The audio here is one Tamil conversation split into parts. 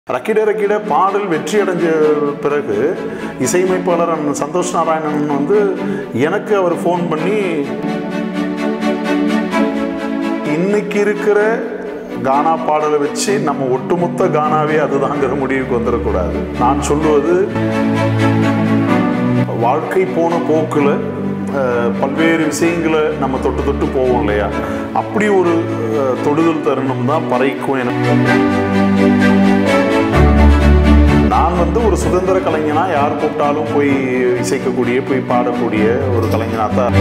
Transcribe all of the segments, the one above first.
ரக்கிட ரக்கிட பாடல் வெற்றி அடைஞ்ச பிறகு இசையமைப்பாளர் அண்ணன் சந்தோஷ் நாராயணன் வந்து எனக்கு அவர் ஃபோன் பண்ணி இன்னைக்கு இருக்கிற கானா பாடலை வச்சு நம்ம ஒட்டுமொத்த கானாவே அதுதாங்கிற முடிவுக்கு வந்துடக்கூடாது நான் சொல்லுவது வாழ்க்கை போன போக்கில் பல்வேறு விஷயங்களை நம்ம தொட்டு தொட்டு போவோம் இல்லையா அப்படி ஒரு அஹ், தொடுதல் தருணம் தான் பறைக்கும் எனக்கு நான் வந்து ஒரு சுதந்திர கலைஞனா யார் கூப்பிட்டாலும் போய் இசைக்கக்கூடிய போய் பாடக்கூடிய ஒரு கலைஞனா தான்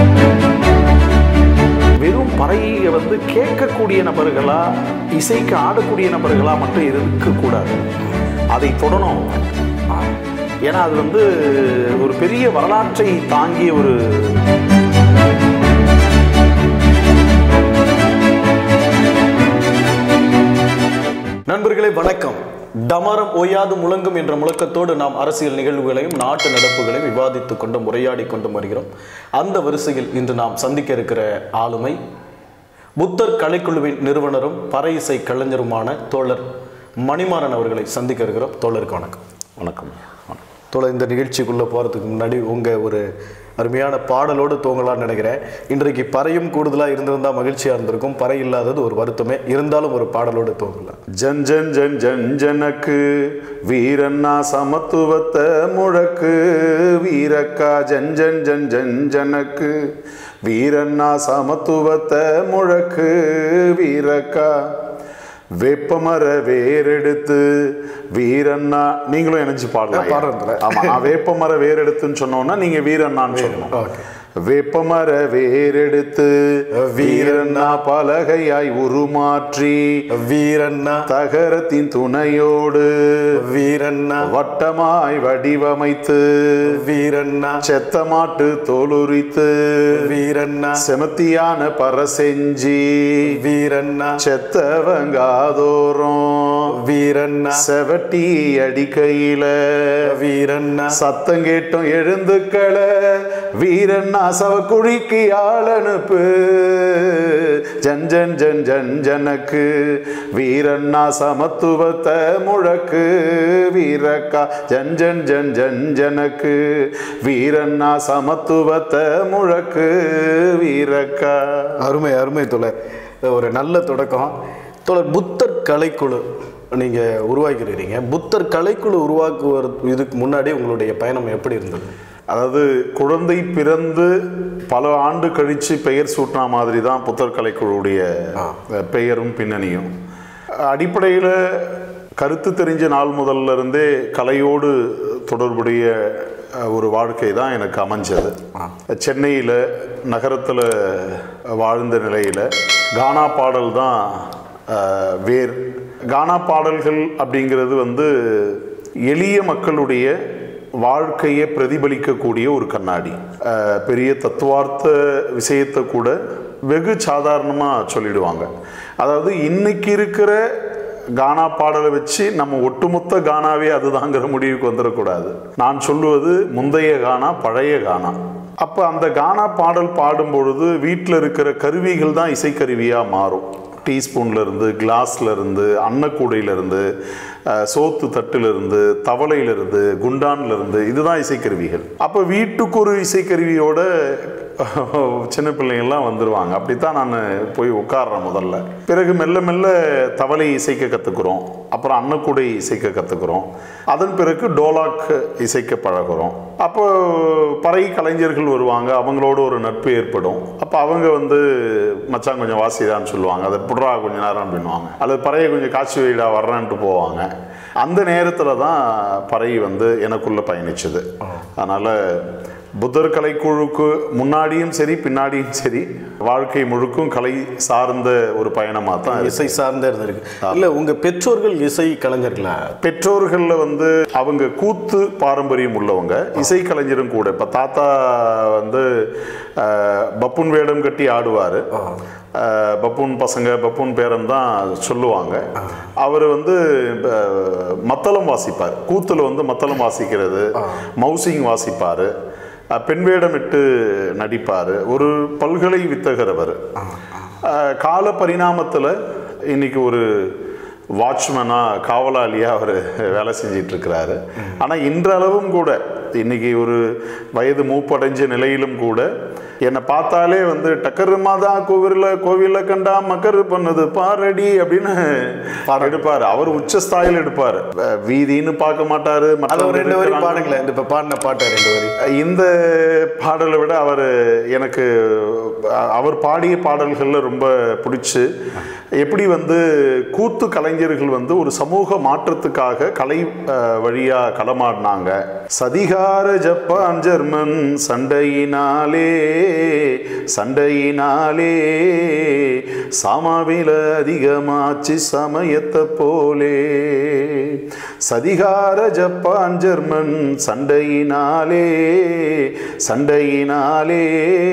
வெறும் பறையை வந்து கேட்கக்கூடிய நபர்களா இசைக்கு ஆடக்கூடிய நபர்களா மட்டும் இருக்கக்கூடாது அதை தொடணும் ஏன்னா அது வந்து ஒரு பெரிய வரலாற்றை தாங்கிய ஒரு நண்பர்களே வணக்கம் டமரம் ஓயாது முழங்கும் என்ற முழக்கத்தோடு நாம் அரசியல் நிகழ்வுகளையும் நாட்டு நடப்புகளையும் விவாதித்துக் கொண்டும் உரையாடி கொண்டும் வருகிறோம் அந்த வரிசையில் இன்று நாம் சந்திக்க இருக்கிற ஆளுமை புத்தர் கலைக்குழுவின் நிறுவனரும் பறை இசை கலைஞருமான தோழர் மணிமாறன் அவர்களை சந்திக்க இருக்கிறோம் தோழருக்கு வணக்கம் வணக்கம் தோழர் இந்த நிகழ்ச்சிக்குள்ளே போகிறதுக்கு முன்னாடி உங்கள் ஒரு அருமையான பாடலோடு தூங்கலாம்னு நினைக்கிறேன் இன்றைக்கு பறையும் கூடுதலாக இருந்திருந்தால் மகிழ்ச்சியாக இருந்திருக்கும் பறை இல்லாதது ஒரு வருத்தமே இருந்தாலும் ஒரு பாடலோடு தூங்கலாம் ஜன் ஜன் ஜன் ஜன் ஜனக்கு வீரண்ணா சமத்துவத்தை முழக்கு வீரக்கா ஜன் ஜன் ஜன் ஜன் ஜனக்கு வீரண்ணா சமத்துவத்தை முழக்கு வீரக்கா வேப்பமர வேரெடுத்து வீரண்ணா நீங்களும் இணைஞ்சு பாடலாம் பாடுறேன். ஆமா நான் வேப்பமர வேரெடுத்துன்னு சொன்னோன்னா நீங்க வீரண்ணான்னு சொல்லணும் ஓகே வேப்பமர வேரெடுத்து வீரண்ணா பலகையாய் உருமாற்றி வீரண்ணா தகரத்தின் துணையோடு வீரண்ணா வட்டமாய் வடிவமைத்து வீரண்ணா செத்தமாட்டு தோலுரித்து வீரண்ணா செமத்தியான பற செஞ்சி வீரண்ணா செத்தவங்காதோறும் வீரண்ணா செவட்டி அடிக்கையில வீரண்ணா சத்தம் கேட்டும் எழுந்துக்கள வீரண்ணா சவக்குழிக்கு ஆள் அனுப்பு ஜன் ஜன் ஜன் ஜன் ஜனக்கு வீரண்ணா சமத்துவத்தை முழக்கு வீரக்கா ஜன் ஜன் ஜன் ஜன் ஜனக்கு வீரண்ணா சமத்துவத்தை முழக்கு வீரக்கா அருமை அருமை தோழர் ஒரு நல்ல தொடக்கம் தோழர் புத்தர் கலைக்குழு நீங்க உருவாக்கிறீங்க புத்தர் கலைக்குழு உருவாக்குவது இதுக்கு முன்னாடி உங்களுடைய பயணம் எப்படி இருந்தது அதாவது குழந்தை பிறந்து பல ஆண்டு கழித்து பெயர் சூட்டின மாதிரி தான் புத்தர் கலைக்குழுவுடைய பெயரும் பின்னணியும் அடிப்படையில் கருத்து தெரிஞ்ச நாள் முதல்ல இருந்தே கலையோடு தொடர்புடைய அஹ், ஒரு வாழ்க்கை தான் எனக்கு அமைஞ்சது சென்னையில் நகரத்தில் வாழ்ந்த நிலையில் கானா பாடல் தான் அஹ், வேர் கானா பாடல்கள் அப்படிங்கிறது வந்து எளிய மக்களுடைய வாழ்க்கையை பிரதிபலிக்கக்கூடிய ஒரு கண்ணாடி அஹ், பெரிய தத்துவார்த்த விஷயத்தை கூட வெகு சாதாரணமாக சொல்லிடுவாங்க அதாவது இன்னைக்கு இருக்கிற கானா பாடலை வச்சு நம்ம ஒட்டுமொத்த கானாவே அதுதாங்கிற முடிவுக்கு வந்துடக்கூடாது நான் சொல்லுவது முந்தைய கானா பழைய கானா அப்போ அந்த கானா பாடல் பாடும் பொழுது வீட்டில் இருக்கிற கருவிகள் தான் இசைக்கருவியாக மாறும் டீஸ்பூன்ல இருந்து கிளாஸ்ல இருந்து அன்னக்கூடையில இருந்து அஹ், சோத்து தட்டுல இருந்து தவளையில இருந்து குண்டான்ல இருந்து இதுதான் இசைக்கருவிகள் அப்போ வீட்டுக்கு ஒரு இசைக்கருவியோட சின்ன பிள்ளைங்கள்லாம் வந்துருவாங்க அப்படித்தான் நான் போய் உட்கார்றேன் முதல்ல பிறகு மெல்ல மெல்ல தவளை இசைக்க கற்றுக்குறோம் அப்புறம் அன்னக்கூடை இசைக்க கற்றுக்குறோம் அதன் பிறகு டோலாக் இசைக்க பழகுறோம் அப்போ பறை கலைஞர்கள் வருவாங்க அவங்களோட ஒரு நட்பு ஏற்படும் அப்போ அவங்க வந்து மச்சான் கொஞ்சம் வாசிதான்னு சொல்லுவாங்க அதை புட்றா கொஞ்ச நேரம் அப்படின்னுவாங்க அல்லது பறையை கொஞ்சம் காட்சி வைடா வர்றேன்ட்டு போவாங்க அந்த நேரத்தில் தான் பறை வந்து எனக்குள்ள பயணிச்சது அதனால் புத்தர் கலைக்குழுக்கு முன்னாடியும் சரி பின்னாடியும் சரி வாழ்க்கை முழுக்கும் கலை சார்ந்த ஒரு பயணமாக தான் இருக்கு. இசை சார்ந்தே இருந்திருக்கு இல்ல உங்க பெற்றோர்கள் இசை கலைஞர்களா பெற்றோர்களில் வந்து அவங்க கூத்து பாரம்பரியம் உள்ளவங்க இசை கலைஞரும் கூட இப்போ தாத்தா வந்து அஹ், பப்புன் வேடம் கட்டி ஆடுவார் பப்புன் பசங்க பப்புன் பேரன் தான் சொல்லுவாங்க அவர் வந்து அஹ், மத்தளம் வாசிப்பார் கூத்துல வந்து மத்தளம் வாசிக்கிறது மவுசிங் வாசிப்பார் பெண் வேடமிட்டு நடிப்பார் ஒரு பல்கலை வித்தகர் அவர் அஹ், கால பரிணாமத்தில் இன்னைக்கு ஒரு வாட்ச்மேனாக காவலாளியாக அவர் வேலை செஞ்சிட்டு இருக்கிறாரு ஆனால் இன்றளவும் கூட இன்னைக்கு ஒரு வயது மூப்படைஞ்ச நிலையிலும் கூட என்னை பார்த்தாலே வந்து டக்கரு மாதா கோவிலில் கோவிலில் கண்டா மக்கரு பண்ணுது பாரடி அப்படின்னு எடுப்பார் அவர் உச்ச ஸ்தாயில் எடுப்பார் வீதின்னு பார்க்க மாட்டாரு அது ஒரு மற்றவங்க ரெண்டு வரி இருக்கிறாங்க. பாடுங்களேன் இந்த இப்போ பாடின பாட்டு ரெண்டு வரி இந்த பாடலை விட அவர் எனக்கு அ- அவர் பாடிய பாடல்களில் ரொம்ப பிடிச்சு எப்படி வந்து கூத்து கலைஞர்கள் வந்து ஒரு சமூக மாற்றத்துக்காக கலை அஹ், வழியா களமாடினாங்க சதிகார ஜப்பான் ஜெர்மன் சண்டையினாலே சண்டையினாலே சாமாவில அதிகமாச்சு சமயத்தை போலே சதிகார ஜப்பான் ஜெர்மன் சண்டையினாலே சண்டையினாலே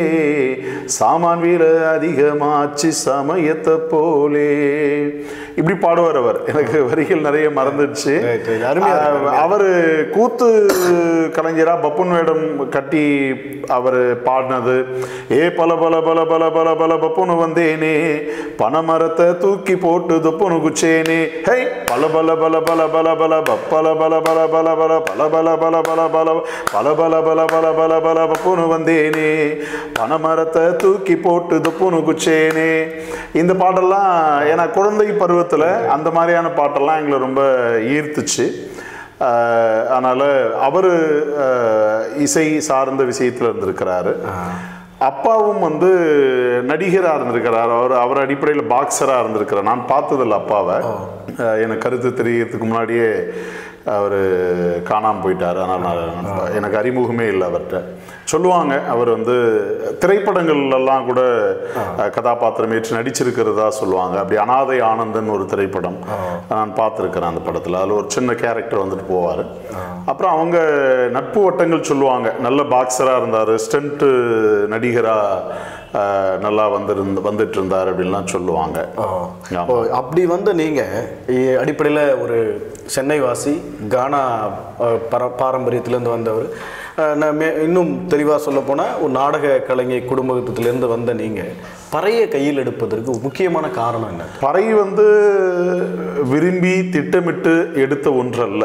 சாமான் வில அதிகமாச்சு சமயத்தை போலே இப்படி பாடுவார் அவர் எனக்கு வரிகள் நிறைய மறந்துடுச்சு Right, right. அருமையா இருக்கு, அஹ் அவர் கூத்து கலைஞரா பப்புன் வேடம் கட்டி அவர் பாடினது ஏ பல பல பல பல பல பல பப்புனு வந்தேனே பனமரத்தை தூக்கி போட்டு துப்புனு குச்சேனே ஹை பல பல பல பல பல பல பப்பல பல பல பல பல பல பல பல பல பல பல பல பல பல பல பல பப்புனு வந்தேனே பனமரத்தை தூக்கி போட்டு துப்புனு குச்சேனே இந்த பாட்டெல்லாம் ஏன்னா குழந்தை பருவத்தில் அந்த மாதிரியான பாட்டெல்லாம் எங்களை ரொம்ப ஈர்த்துச்சு ஆஹ் அதனால அவர் இசை சார்ந்த விஷயத்தில் இருந்திருக்கிறாரு அப்பாவும் வந்து நடிகராக இருந்திருக்கிறார் அவர் அவர் அடிப்படையில் பாக்ஸராக இருந்திருக்கிறார் நான் பார்த்ததில்ல அப்பாவை ஆஹ் எனக்கு கருத்து தெரியறதுக்கு முன்னாடியே அவர் காணாமல் போயிட்டார் அதனால் நான் எனக்கு அறிமுகமே இல்லை அவர்கிட்ட சொல்லுவாங்க அவர் வந்து திரைப்படங்கள்லாம் கூட அஹ், கதாபாத்திரம் ஏற்று நடிச்சிருக்கிறதா சொல்லுவாங்க அப்படி அனாதை ஆனந்தன் ஒரு திரைப்படம் நான் பார்த்துருக்கிறேன் அந்த படத்தில் அதில் ஒரு சின்ன கேரக்டர் வந்துட்டு போவார் அப்புறம் அவங்க நட்பு வட்டங்கள் சொல்லுவாங்க நல்ல பாக்ஸராக இருந்தார் ஸ்டண்ட்டு நடிகராக நல்லா வந்திருந்து வந்துட்டு இருந்தார் அப்படின்லாம் சொல்லுவாங்க ஆமா. ஓ அப்படி வந்து நீங்கள் அடிப்படையில் ஒரு சென்னை வாசி கானா அஹ், பர பாரம்பரியத்திலேருந்து வந்தவர் அஹ், நான் மே- இன்னும் தெளிவாக சொல்லப்போனால் ஒரு நாடக கலைஞர் குடும்பத்திலேருந்து வந்த நீங்கள் பறைய கையில் எடுப்பதற்கு முக்கியமான காரணம் என்ன பறை வந்து விரும்பி திட்டமிட்டு எடுத்த ஒன்றல்ல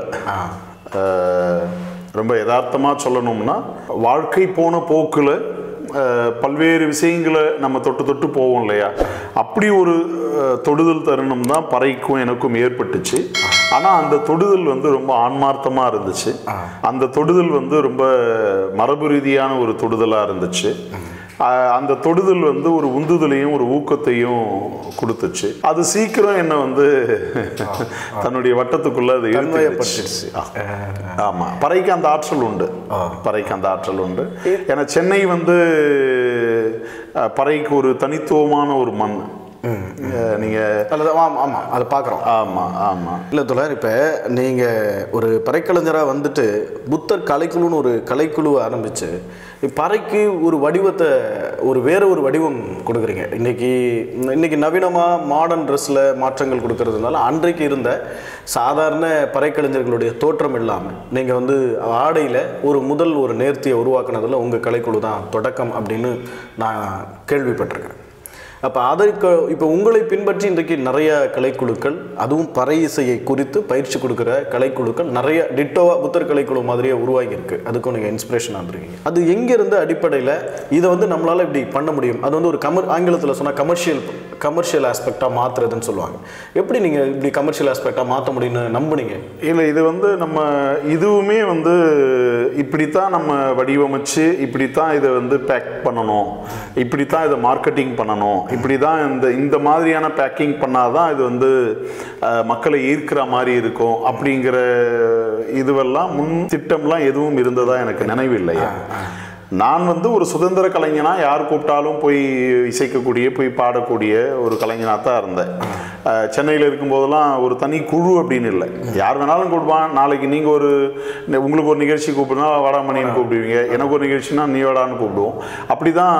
அஹ், ரொம்ப யதார்த்தமாக சொல்லணும்னா வாழ்க்கை போன போக்கில் பல்வேறு விஷயங்களை நம்ம தொட்டு தொட்டு போவோம் இல்லையா அப்படி ஒரு அஹ், தொடுதல் தருணம் தான் பறைக்கும் எனக்கும் ஏற்பட்டுச்சு ஆனால் அந்த தொடுதல் வந்து ரொம்ப ஆன்மார்த்தமாக இருந்துச்சு அந்த தொடுதல் வந்து ரொம்ப மரபு ரீதியான ஒரு தொடுதலாக இருந்துச்சு அஹ் அந்த தொடுதல் வந்து ஒரு உந்துதலையும் ஒரு ஊக்கத்தையும் கொடுத்துச்சு அது சீக்கிரம் என்ன வந்து தன்னுடைய வட்டத்துக்குள்ள அது தன்மையப்பட்டுடுச்சு. இழுத்துக்கிடுச்சு. ஆமா பறைக்கு அந்த ஆற்றல் உண்டு பறைக்கு அந்த ஆற்றல் உண்டு ஏன்னா சென்னை வந்து அஹ், பறைக்கு ஒரு தனித்துவமான ஒரு மண் அஹ், நீங்க அல்லது ஆமாம் ஆமாம் அதை பார்க்குறோம் ஆமா ஆமா இல்லை தொடர் இப்போ நீங்கள் ஒரு பறைக்கலைஞராக வந்துட்டு புத்தர் கலைக்குழுன்னு ஒரு கலைக்குழுவை ஆரம்பித்து பறைக்கு ஒரு வடிவத்தை ஒரு வேற ஒரு வடிவம் கொடுக்குறீங்க இன்னைக்கு இன்னைக்கு நவீனமாக மாடர்ன் ட்ரெஸ்ஸில் மாற்றங்கள் கொடுக்கறதுனால அன்றைக்கு இருந்த சாதாரண பறைக்கலைஞர்களுடைய தோற்றம் இல்லாமல் நீங்கள் வந்து ஆடையில் ஒரு முதல் ஒரு நேர்த்தியை உருவாக்குனதுல உங்கள் கலைக்குழு தான் தொடக்கம் அப்படின்னு நான் கேள்விப்பட்டிருக்கேன் அப்போ அதற்கு இப்போ உங்களை பின்பற்றி இன்றைக்கு நிறைய கலைக்குழுக்கள் அதுவும் பறை இசையை குறித்து பயிற்சி கொடுக்குற கலைக்குழுக்கள் நிறைய டிட்டோவா புத்தர் கலைக்குழு மாதிரியே உருவாகி இருக்கு அதுக்கும் நீங்கள் இன்ஸ்பிரேஷன் ஆகிருக்கீங்க அது எங்கேருந்து அடிப்படையில் இதை வந்து நம்மளால் இப்படி பண்ண முடியும் அது வந்து ஒரு கமர் ஆங்கிலத்தில் சொன்னால் கமர்ஷியல் கமர்ஷியல் ஆஸ்பெக்டாக மாற்றுறதுன்னு சொல்லுவாங்க எப்படி நீங்கள் இப்படி கமர்ஷியல் ஆஸ்பெக்டாக மாற்ற முடியும்னு நம்புனீங்க இல்லை இது வந்து நம்ம இதுவுமே வந்து இப்படித்தான் நம்ம வடிவமைச்சு இப்படித்தான் இதை வந்து பேக் பண்ணணும் இப்படித்தான் இதை மார்க்கெட்டிங் பண்ணணும் இப்படி தான் இந்த இந்த மாதிரியான பேக்கிங் பண்ணாதான் இது வந்து அஹ், மக்களை ஈர்க்கிற மாதிரி இருக்கும் அப்படிங்கிற இதுவெல்லாம் முன் திட்டம்லாம் எதுவும் இருந்ததா எனக்கு நினைவில்லையா நான் வந்து ஒரு சுதந்திர கலைஞனா யார் கூப்பிட்டாலும் போய் இசைக்கக்கூடிய போய் பாடக்கூடிய ஒரு கலைஞனாக தான் இருந்தேன் அஹ், சென்னையில் இருக்கும்போதெல்லாம் ஒரு தனி குழு அப்படின்னு இல்லை யார் வேணாலும் கூப்பிடுவான் நாளைக்கு நீங்கள் ஒரு உங்களுக்கு ஒரு நிகழ்ச்சி கூப்பிடுனா வாடாமணின்னு கூப்பிடுவீங்க எனக்கு ஒரு நிகழ்ச்சினா நீ வாடான்னு கூப்பிடுவோம் அப்படி தான்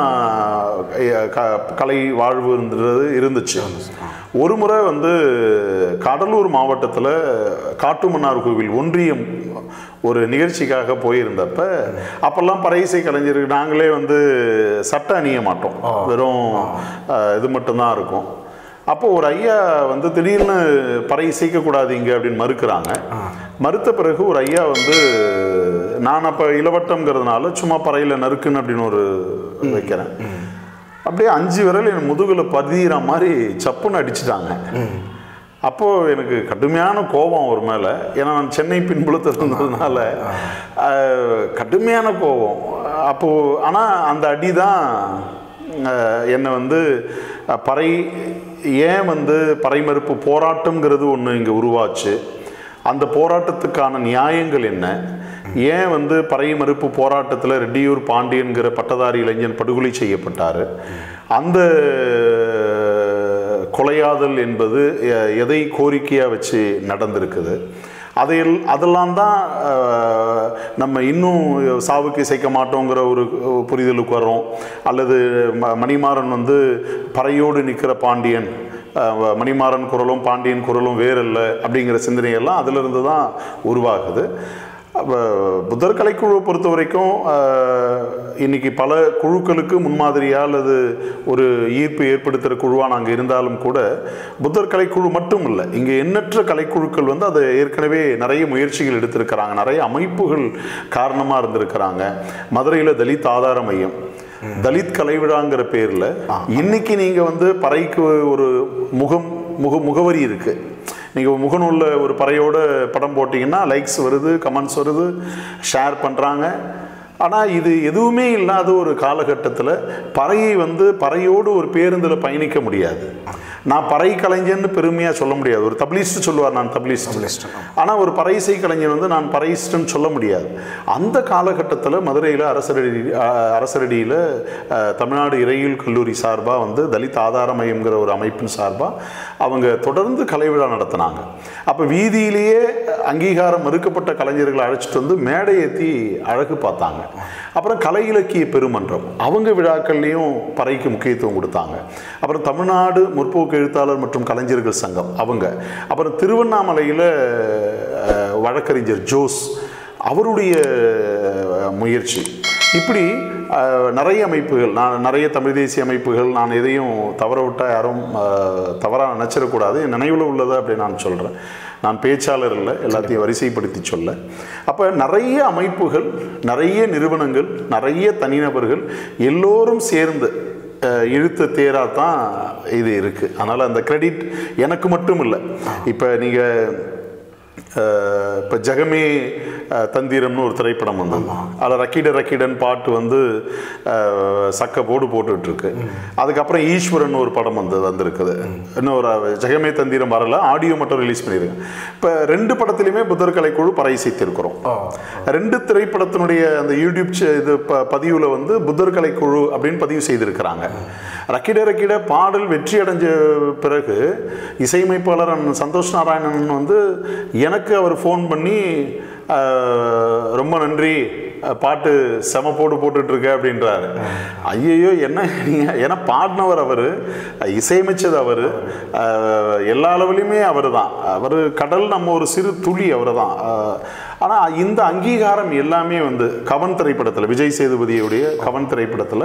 கலை வாழ்வு இருந்தது இருந்துச்சு ஒரு முறை வந்து கடலூர் மாவட்டத்தில் காட்டுமன்னார் கோவில் ஒன்றியம் ஒரு நிகழ்ச்சிக்காக போயிருந்தப்ப அப்பெல்லாம் பறையிசை கலைஞருக்கு நாங்களே வந்து சட்டை அணிய மாட்டோம் வெறும் அஹ், இது மட்டும்தான் இருக்கும் அப்போ ஒரு ஐயா வந்து திடீர்னு பறை இசைக்கக்கூடாது இங்கே அப்படின்னு மறுக்கிறாங்க மறுத்த பிறகு ஒரு ஐயா வந்து நான் அப்போ இளவட்டம்ங்கிறதுனால சும்மா பறையில் நறுக்குன்னு அப்படின்னு ஒரு வைக்கிறேன் அப்படியே அஞ்சு விரல் என் முதுகுல பதிகிற மாதிரி சப்புன்னு அடிச்சிட்டாங்க அப்போது எனக்கு கடுமையான கோபம் அவர் மேலே ஏன்னா நான் சென்னை பின்புலத்தில் இருந்ததுனால அஹ், கடுமையான கோபம் அப்போது ஆனால் அந்த அடி தான் என்னை வந்து அஹ், பறை ஏன் வந்து பறை மறுப்பு போராட்டம்ங்கிறது ஒன்று இங்கே உருவாச்சு அந்த போராட்டத்துக்கான நியாயங்கள் என்ன ஏன் வந்து பறை மறுப்பு போராட்டத்தில் ரெட்டியூர் பாண்டியன்கிற பட்டதாரி இளைஞன் படுகொலை செய்யப்பட்டார் அந்த கொலையாதல் என்பது எ- எதை கோரிக்கையாக வச்சு நடந்திருக்குது அதையெல் அதெல்லாம் தான் அஹ், நம்ம இன்னும் சாவுக்கு இசைக்க மாட்டோங்கிற ஒரு புரிதலுக்கு வரோம் அல்லது ம மணிமாறன் வந்து பறையோடு நிற்கிற பாண்டியன் அஹ், மணிமாறன் குரலும் பாண்டியன் குரலும் வேறல்ல அப்படிங்கிற சிந்தனையெல்லாம் அதிலிருந்து தான் உருவாகுது அப்போ புத்தர் கலைக்குழுவை பொறுத்த வரைக்கும் ஆஹ், இன்னைக்கு பல குழுக்களுக்கு முன்மாதிரியாக அல்லது ஒரு ஈர்ப்பு ஏற்படுத்துகிற குழுவாக நாங்கள் இருந்தாலும் கூட புத்தர் கலைக்குழு மட்டும் இல்லை இங்கே எண்ணற்ற கலைக்குழுக்கள் வந்து அதை ஏற்கனவே நிறைய முயற்சிகள் எடுத்திருக்கிறாங்க நிறைய அமைப்புகள் காரணமாக இருந்திருக்கிறாங்க மதுரையில் தலித் ஆதார மையம் தலித் கலை விழாங்கிற பேரில் இன்னைக்கு நீங்கள் வந்து பறைக்கு ஒரு முகம் முக முகவரி இருக்குது நீங்கள் முகநூலில் ஒரு பறையோட படம் போட்டிங்கன்னா லைக்ஸ் வருது கமெண்ட்ஸ் வருது ஷேர் பண்ணுறாங்க ஆனால் இது எதுவுமே இல்லாத ஒரு காலகட்டத்தில் பறையை வந்து பறையோடு ஒரு பேருந்தில் பயணிக்க முடியாது நான் பறை கலைஞன்னு பெருமையாக சொல்ல முடியாது ஒரு தப்லீஸ்ட் சொல்லுவார் நான் தப்லீஸ்ட் ஆனால் ஒரு பறை இசை கலைஞர் வந்து நான் பறைஸ்ட்னு சொல்ல முடியாது அந்த காலகட்டத்தில் மதுரையில் அரசரடி அஹ், அரசரடியில் அஹ், தமிழ்நாடு இறையியல் கல்லூரி சார்பாக வந்து தலித் ஆதார மையம்ங்கிற ஒரு அமைப்பின் சார்பாக அவங்க தொடர்ந்து கலை விழா நடத்தினாங்க அப்போ வீதியிலேயே அங்கீகாரம் மறுக்கப்பட்ட கலைஞர்களை அழைச்சிட்டு வந்து மேடை ஏற்றி அழகு பார்த்தாங்க அப்புறம் கலை இலக்கிய பெருமன்றம் அவங்க விழாக்கள்லையும் பறைக்கு முக்கியத்துவம் கொடுத்தாங்க அப்புறம் தமிழ்நாடு முற்போக்கு எழுத்தாளர் மற்றும் கலைஞர்கள் சங்கம் அவங்க அப்புறம் திருவண்ணாமலையில் அஹ், வழக்கறிஞர் ஜோஸ் அவருடைய அஹ், முயற்சி இப்படி அஹ், நிறைய அமைப்புகள் நான் நிறைய தமிழ் தேசிய அமைப்புகள் நான் எதையும் தவற விட்டால் யாரும் தவறாக நினச்சிடக்கூடாது என் நினைவில் உள்ளதை அப்படி நான் சொல்கிறேன் நான் பேச்சாளர் இல்லை எல்லாத்தையும் வரிசைப்படுத்தி சொல்ல அப்போ நிறைய அமைப்புகள் நிறைய நிறுவனங்கள் நிறைய தனிநபர்கள் எல்லோரும் சேர்ந்து அஹ், இழுத்த தேரா தான் இது இருக்குது அதனால் அந்த கிரெடிட் எனக்கு மட்டும் இல்லை இப்போ நீங்கள் இப்போ ஜெகமே அஹ், தந்திரம்னு ஒரு திரைப்படம் வந்தது அதில் ரக்கிட ரக்கிடன் பாட்டு வந்து அஹ், சக்க போடு போட்டுட்டு இருக்கு அதுக்கப்புறம் ஈஸ்வரன் ஒரு படம் வந்து வந்திருக்குது இன்னும் ஒரு ஜெகமே தந்திரம் வரல ஆடியோ மட்டும் ரிலீஸ் பண்ணியிருக்கேன் இப்போ ரெண்டு படத்துலையுமே புத்தர் கலைக்குழு பறை செய்திருக்கிறோம் ரெண்டு திரைப்படத்தினுடைய அந்த யூடியூப் சே- இது ப பதிவில் வந்து புத்தர் கலைக்குழு அப்படின்னு பதிவு செய்திருக்கிறாங்க ரக்கிட ரக்கிட பாடல் வெற்றி அடைஞ்ச பிறகு இசையமைப்பாளர் அண்ணன் சந்தோஷ் நாராயணன் வந்து எனக்கு அவர் ஃபோன் பண்ணி அஹ், ரொம்ப நன்றி அஹ், பாட்டு செம போடு போட்டுட்டு இருக்க அப்படின்றாரு ஐயையோ என்ன நீங்க ஏன்னா பாடினவர் அவர் இசையமைச்சது அவர் எல்லா அளவுலையுமே அவர் தான் அவர் கடல் நம்ம ஒரு சிறு துளி அவர் தான் ஆனால் இந்த அங்கீகாரம் எல்லாமே வந்து கவன் திரைப்படத்தில் விஜய் சேதுபதியுடைய கவன் திரைப்படத்தில்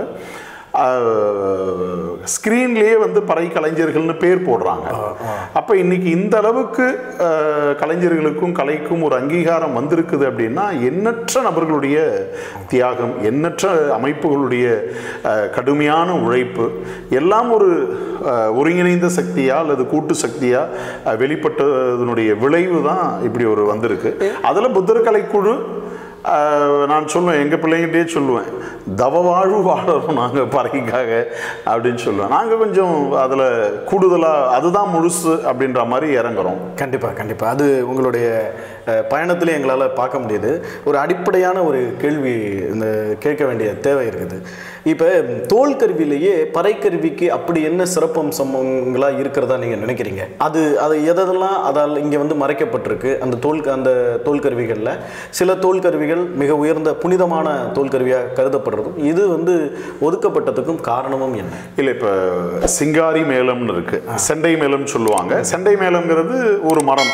ஸ்க்ரீன்லேயே வந்து பறை கலைஞர்கள்னு பேர் போடுறாங்க அப்போ இன்னைக்கு இந்த அளவுக்கு அஹ், கலைஞர்களுக்கும் கலைக்கும் ஒரு அங்கீகாரம் வந்திருக்குது அப்படின்னா எண்ணற்ற நபர்களுடைய தியாகம் எண்ணற்ற அமைப்புகளுடைய அஹ், கடுமையான உழைப்பு எல்லாம் ஒரு அஹ், ஒருங்கிணைந்த சக்தியா அல்லது கூட்டு சக்தியா அஹ், வெளிப்பட்டதனுடைய விளைவு தான் இப்படி ஒரு வந்திருக்கு அதில் புத்தர் கலைக்குழு ஆஹ் நான் சொல்லுவேன் எங்கள் பிள்ளைங்கிட்டே சொல்லுவேன் தவ வாழ்வு வாழறோம் நாங்கள் பறைக்காக அப்படின்னு சொல்லுவேன் நாங்கள் கொஞ்சம் அதில் கூடுதலாக அதுதான் முழுசு அப்படின்ற மாதிரி இறங்குறோம் கண்டிப்பாக கண்டிப்பாக அது உங்களுடைய அஹ், பயணத்திலே எங்களால் பார்க்க முடியுது ஒரு அடிப்படையான ஒரு கேள்வி இந்த கேட்க வேண்டிய தேவை இருக்குது இப்போ தோல் கருவிலேயே பறைக்கருவிக்கு அப்படி என்ன சிறப்பம்சங்களா இருக்கிறதா நீங்கள் நினைக்கிறீங்க அது அது எதெல்லாம் அதால் இங்கே வந்து மறைக்கப்பட்டிருக்கு அந்த தோல் அந்த தோல் கருவிகளில் சில தோல் கருவிகள் மிக உயர்ந்த புனிதமான தோல் கருவியாக கருதப்படுறதும் இது வந்து ஒதுக்கப்பட்டதுக்கும் காரணமும் என்ன இல்லை இப்போ சிங்காரி மேளம்னு இருக்கு செண்டை மேளம் சொல்லுவாங்க செண்டை மேளம்ங்கிறது ஒரு மரம்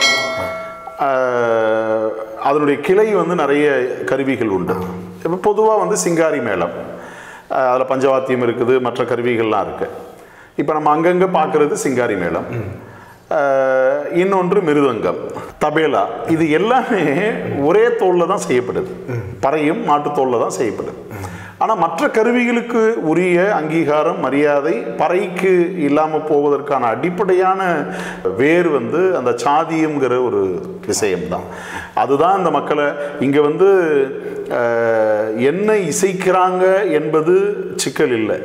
ஆஹ் அதனுடைய கிளை வந்து நிறைய கருவிகள் உண்டு இப்போ பொதுவாக வந்து சிங்காரி மேளம் அதில் பஞ்சவாத்தியம் இருக்குது மற்ற கருவிகள்லாம் இருக்கு இப்போ நம்ம அங்கங்கே பார்க்குறது சிங்காரி மேளம் அஹ், இன்னொன்று மிருதங்கம் தபேலா இது எல்லாமே ஒரே தோல்ல தான் செய்யப்படுது பறையும் மாட்டுத்தோல்ல தான் செய்யப்படுது ஆனால் மற்ற கருவிகளுக்கு உரிய அங்கீகாரம் மரியாதை பறைக்கு இல்லாமல் போவதற்கான அடிப்படையான வேர் வந்து அந்த சாதியம்ங்கிற ஒரு விஷயம்தான் அதுதான் இந்த மக்களை இங்கே வந்து அஹ், என்ன இசைக்கிறாங்க என்பது சிக்கல் இல்லை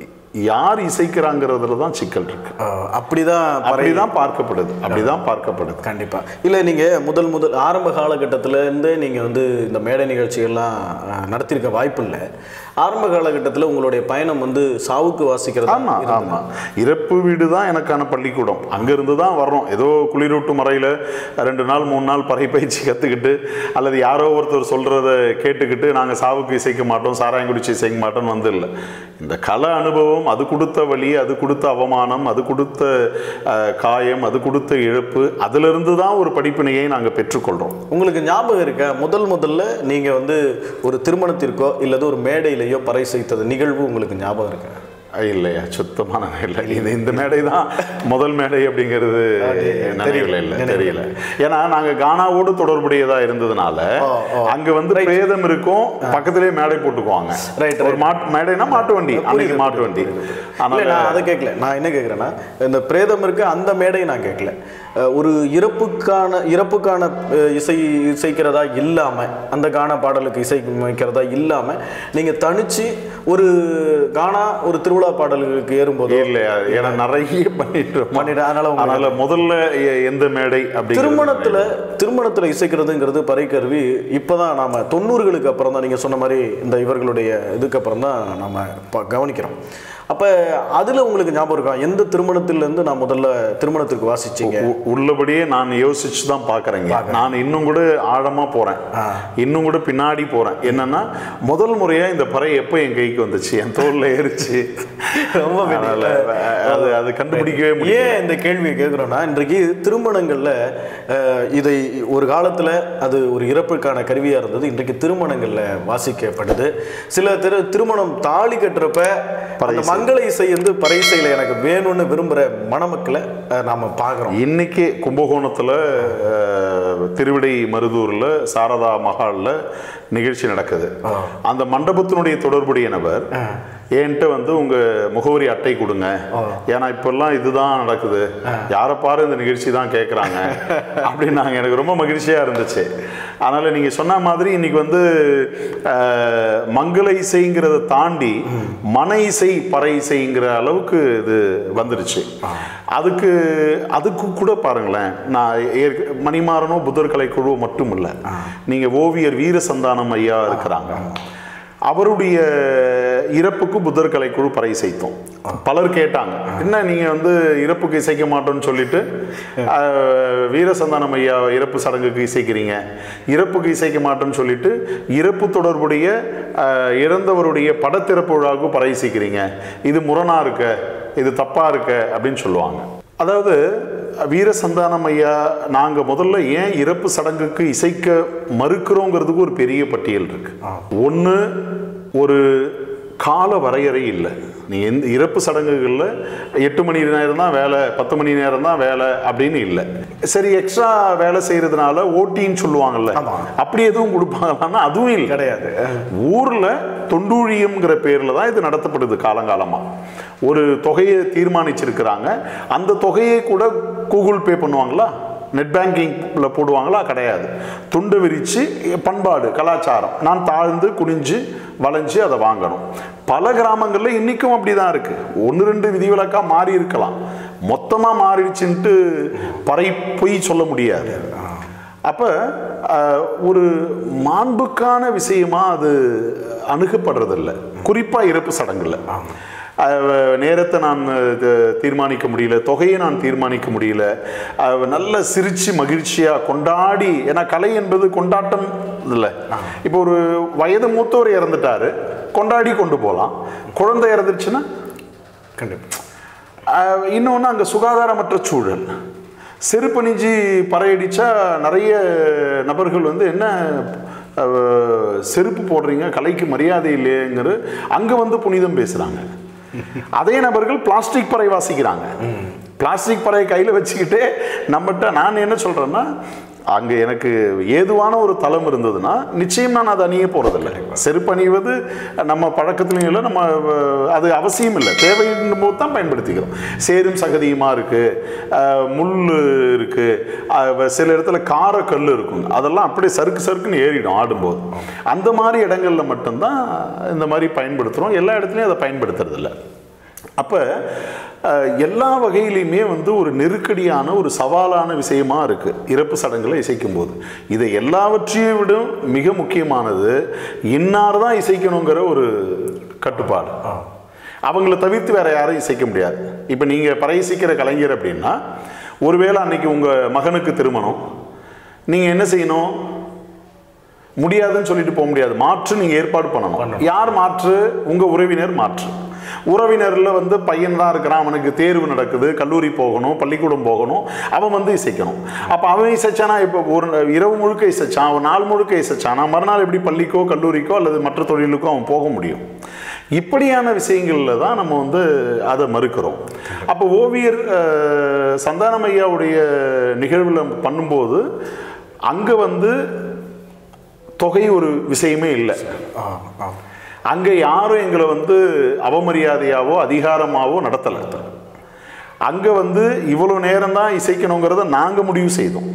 யார் இசைக்கிறாங்கிறதுல தான் சிக்கல் இருக்கு ஆஹ் அப்படிதான் பறை அப்படிதான் பார்க்கப்படுது அப்படிதான் பார்க்கப்படுது கண்டிப்பா இல்ல நீங்க முதல் முதல் ஆரம்ப காலகட்டத்துல இருந்தே நீங்க வந்து இந்த மேடை நிகழ்ச்சிகள்லாம் ஆஹ், நடத்தியிருக்க வாய்ப்பு இல்லை ஆரம்ப காலகட்டத்துல உங்களுடைய பயணம் வந்து சாவுக்கு வாசிக்கிறது ஆமா ஆமா இறப்பு வீடு தான் எனக்கான பள்ளிக்கூடம் அங்கிருந்து தான் வர்றோம் ஏதோ குளிரூட்டு மறையில ரெண்டு நாள் மூணு நாள் பறை பயிற்சி கத்துக்கிட்டு அல்லது யாரோ ஒருத்தர் சொல்றத கேட்டுக்கிட்டு நாங்க சாவுக்கு இசைக்க மாட்டோம் சாராயம் குடிச்சு இசைக்க மாட்டோம்னு வந்து இல்லை இந்த கல அனுபவம் அது கொடுத்த வலி அது கொடுத்த அவமானம் அது கொடுத்த அஹ், காயம் அது கொடுத்த இழப்பு அதிலிருந்து தான் ஒரு படிப்பினையை நாங்க பெற்றுக்கொள்றோம் உங்களுக்கு ஞாபகம் இருக்கா முதல் முதல்ல நீங்க வந்து ஒரு திருமணத்திற்கோ இல்லது ஒரு மேடையிலேயோ பறை செய்தது நிகழ்வு உங்களுக்கு ஞாபகம் இருக்கா இல்லையா சுத்தமான இல்லை இது இந்த மேடை தான் முதல் மேடை அப்படிங்கிறது நினைவில் இல்லை தெரியல ஏன்னா நாங்க கானாவோடு தொடர்புடையதா இருந்ததுனால அங்க வந்து பிரேதம் இருக்கும் பக்கத்திலேயே மேடை போட்டுக்குவாங்க Right, ஒரு மாட்டு மேடைனா மாட்டு வண்டி அன்னைக்கு மாட்டு வண்டி இல்ல அதனால நான் அதை கேட்கல நான் என்ன கேட்குறேன்னா இந்த பிரேதம் இருக்கு அந்த மேடையை நான் கேட்கல அஹ் ஒரு இறப்புக்கான இறப்புக்கான அஹ், இசை இசைக்கிறதா இல்லாம அந்த கானா பாடலுக்கு இசை வைக்கிறதா இல்லாம நீங்க தனிச்சு ஒரு கானா ஒரு திருவிழா பாடல்களுக்கு ஏறும்போது இல்லையா ஏன்னா நிறைய பண்ணிட்டு பண்ணிட்டு அதனால உங்களுக்கு அதனால முதல்ல எ- எந்த மேடை அப்படி திருமணத்துல திருமணத்துல இசைக்கிறதுங்கிறது பறைக்கருவி இப்பதான் நாம தொண்ணூறுகளுக்கு அப்புறம் தான் நீங்க சொன்ன மாதிரி இந்த இவர்களுடைய இதுக்கு அப்புறம் தான் நாம ப- கவனிக்கிறோம் அப்ப அதுல உங்களுக்கு ஞாபகம் இருக்கா எந்த திருமணத்துல இருந்து நான் முதல்ல திருமணத்திற்கு வாசிச்சீங்க உ- உள்ளபடியே நான் யோசிச்சு தான் பார்க்குறேங்க நான் இன்னும் கூட ஆழமா போறேன் இன்னும் கூட பின்னாடி போறேன் என்னன்னா முதல் முறையா இந்த பறை எப்போ என் கைக்கு வந்துச்சு என் தோல்ல ஏறிச்சு ரொம்ப அதனால அது அது கண்டுபிடிக்கவே முடியும் ஏன் இந்த கேள்வியை கேட்குறோன்னா இன்றைக்கு திருமணங்கள்ல அஹ், இதை ஒரு காலத்துல அது ஒரு இறப்புக்கான கருவியா இருந்தது இன்றைக்கு திருமணங்கள்ல வாசிக்கப்படுது சில திரு திருமணம் தாலி கட்டுறப்ப அந்த மங்கள இசை வந்து பறை இசையில எனக்கு வேணும்னு விரும்புற மணமக்களை அஹ், நாம பார்க்குறோம் இன்னைக்கு கும்பகோணத்துல அஹ், திருவிடை மருதூர்ல சாரதா மஹால்ல நிகழ்ச்சி நடக்குது அந்த மண்டபத்தினுடைய தொடர்புடைய நபர் என்கிட்ட வந்து உங்க முகவரி அட்டை கொடுங்க ஏன்னா இப்பெல்லாம் இதுதான் நடக்குது யாரை பாரு இந்த நிகழ்ச்சி தான் கேட்குறாங்க அப்படின்னாங்க எனக்கு ரொம்ப மகிழ்ச்சியா இருந்துச்சு அதனால நீங்க சொன்ன மாதிரி இன்னைக்கு வந்து அஹ், மங்கள இசைங்கிறத தாண்டி மன இசை பறை இசைங்கிற அளவுக்கு இது வந்துருச்சு அதுக்கு அதுக்கு கூட பாருங்களேன் நான் ஏற்க மணிமாறனோ புத்தர் கலை குழு மட்டும் இல்லை நீங்க ஓவியர் வீரசந்தானம் ஐயா இருக்கிறாங்க அவருடைய இறப்புக்கு புத்தர் கலைக்குழு பறை இசைத்தோம் பலர் கேட்டாங்க என்ன நீங்க வந்து இறப்புக்கு இசைக்க மாட்டோம்னு சொல்லிட்டு அஹ், வீரசந்தானம் ஐயா இறப்பு சடங்குக்கு இசைக்கிறீங்க இறப்புக்கு இசைக்க மாட்டோம்னு சொல்லிட்டு இறப்பு தொடர்புடைய அஹ், இறந்தவருடைய படத்திறப்பு விழாவுக்கு பறை இசைக்கிறீங்க இது முரணா இருக்க இது தப்பா இருக்க அப்படின்னு சொல்லுவாங்க அதாவது வீரசந்தானம் ஐயா நாங்க முதல்ல ஏன் இறப்பு சடங்குக்கு இசைக்க மறுக்கிறோங்கிறதுக்கு ஒரு பெரிய பட்டியல் இருக்கு ஒன்று ஒரு கால வரையறை இல்லை நீ எந்த இறப்பு சடங்குகளில் எட்டு மணி நேரம் தான் வேலை பத்து மணி நேரம் தான் வேலை அப்படின்னு இல்லை சரி எக்ஸ்ட்ரா வேலை செய்யறதுனால ஓட்டின்னு சொல்லுவாங்கல்ல அப்படி எதுவும் கொடுப்பாங்களான்னா அதுவும் இல்லை கிடையாது ஊர்ல தொண்டூழியம்ங்கிற பேர்ல தான் இது நடத்தப்படுது காலங்காலமா ஒரு தொகையை தீர்மானிச்சிருக்கிறாங்க அந்த தொகையை கூட கூகுள் பே பண்ணுவாங்களா நெட் பேங்கிங்ல போடுவாங்களா கிடையாது துண்டு விரிச்சு பண்பாடு கலாச்சாரம் நான் தாழ்ந்து குனிஞ்சு வளைஞ்சு அதை வாங்கணும் பல கிராமங்கள்ல இன்னைக்கும் அப்படிதான் இருக்கு ஒன்று ரெண்டு விதிவிலக்கா மாறி இருக்கலாம் மொத்தமா மாறிடுச்சுன்ட்டு பறை பொய் சொல்ல முடியாது அப்போ ஒரு மாண்புக்கான விஷயமா அது அணுகப்படுறதில்ல குறிப்பாக இறப்பு சடங்குல அஹ், நேரத்தை நான் அஹ், தீர்மானிக்க முடியல தொகையை நான் தீர்மானிக்க முடியல அஹ், நல்ல சிரிச்சு மகிழ்ச்சியாக கொண்டாடி ஏன்னா கலை என்பது கொண்டாட்டம் இல்லை இப்போ ஒரு வயது மூத்தவர் இறந்துட்டாரு கொண்டாடி கொண்டு போகலாம் குழந்தை இறந்துருச்சுன்னா கண்டிப்பா இன்னொன்று அங்கே சுகாதாரமற்ற சூழல் செருப்பணிஞ்சு பறையடிச்சா நிறைய நபர்கள் வந்து என்ன அஹ், செருப்பு போடுறீங்க கலைக்கு மரியாதை இல்லையேங்கிற அங்கே வந்து புனிதம் பேசுகிறாங்க அதே நபர்கள் பிளாஸ்டிக் பறை வாசிக்கிறாங்க பிளாஸ்டிக் பறையை கையில் வச்சுக்கிட்டே நம்மகிட்ட நான் என்ன சொல்றேன்னா அங்கே எனக்கு ஏதுவான ஒரு தளம் இருந்ததுன்னா நிச்சயம் நான் அதை அணிய போகிறதில்ல செருப்பு அணிவது நம்ம பழக்கத்துலையும் இல்லை நம்ம அஹ், அது அவசியம் இல்லை தேவையின் போது தான் பயன்படுத்திக்கிறோம் சேரும் சகதியுமாக இருக்குது முள் இருக்குது சில இடத்துல கார கல் இருக்கும் அதெல்லாம் அப்படியே சறுக்கு சறுக்குன்னு ஏறிடும் ஆடும்போது அந்த மாதிரி இடங்கள்ல மட்டும்தான் இந்த மாதிரி பயன்படுத்துகிறோம் எல்லா இடத்துலையும் அதை பயன்படுத்துறதில்ல அப்போ எல்லா வகையிலையுமே வந்து ஒரு நெருக்கடியான ஒரு சவாலான விஷயமா இருக்கு இறப்பு சடங்குகளை இசைக்கும் போது இதை எல்லாவற்றையும் விட மிக முக்கியமானது இன்னார் தான் இசைக்கணுங்கிற ஒரு கட்டுப்பாடு அவங்கள தவிர்த்து வேற யாரும் இசைக்க முடியாது இப்போ நீங்கள் பறை இசைக்கிற கலைஞர் அப்படின்னா ஒருவேளை அன்னைக்கு உங்கள் மகனுக்கு திருமணம் நீங்கள் என்ன செய்யணும் முடியாதுன்னு சொல்லிட்டு போக முடியாது மாற்று நீங்க ஏற்பாடு பண்ணணும் யார் மாற்று உங்க உறவினர் மாற்று உறவினர்ல வந்து பையன் தான் இருக்கிறான் அவனுக்கு தேர்வு நடக்குது கல்லூரி போகணும் பள்ளிக்கூடம் போகணும் அவன் வந்து இசைக்கணும் அப்ப அவன் இசைச்சானா இப்போ ஒரு இரவு முழுக்க இசைச்சான் அவன் நாள் முழுக்க இசைச்சானா மறுநாள் எப்படி பள்ளிக்கோ கல்லூரிக்கோ அல்லது மற்ற தொழிலுக்கோ அவன் போக முடியும் இப்படியான விஷயங்களில் தான் நம்ம வந்து அதை மறுக்கிறோம் அப்போ ஓவியர் அஹ், சந்தானம் ஐயாவுடைய நிகழ்வில் பண்ணும்போது அங்கே வந்து தொகை ஒரு விஷயமே இல்லை ஆ ஆ அங்கே யாரும் எங்களை வந்து அவமரியாதையாவோ அதிகாரமாவோ நடத்தலை அங்கே வந்து இவ்வளோ நேரம் தான் இசைக்கணுங்கிறத நாங்கள் முடிவு செய்தோம்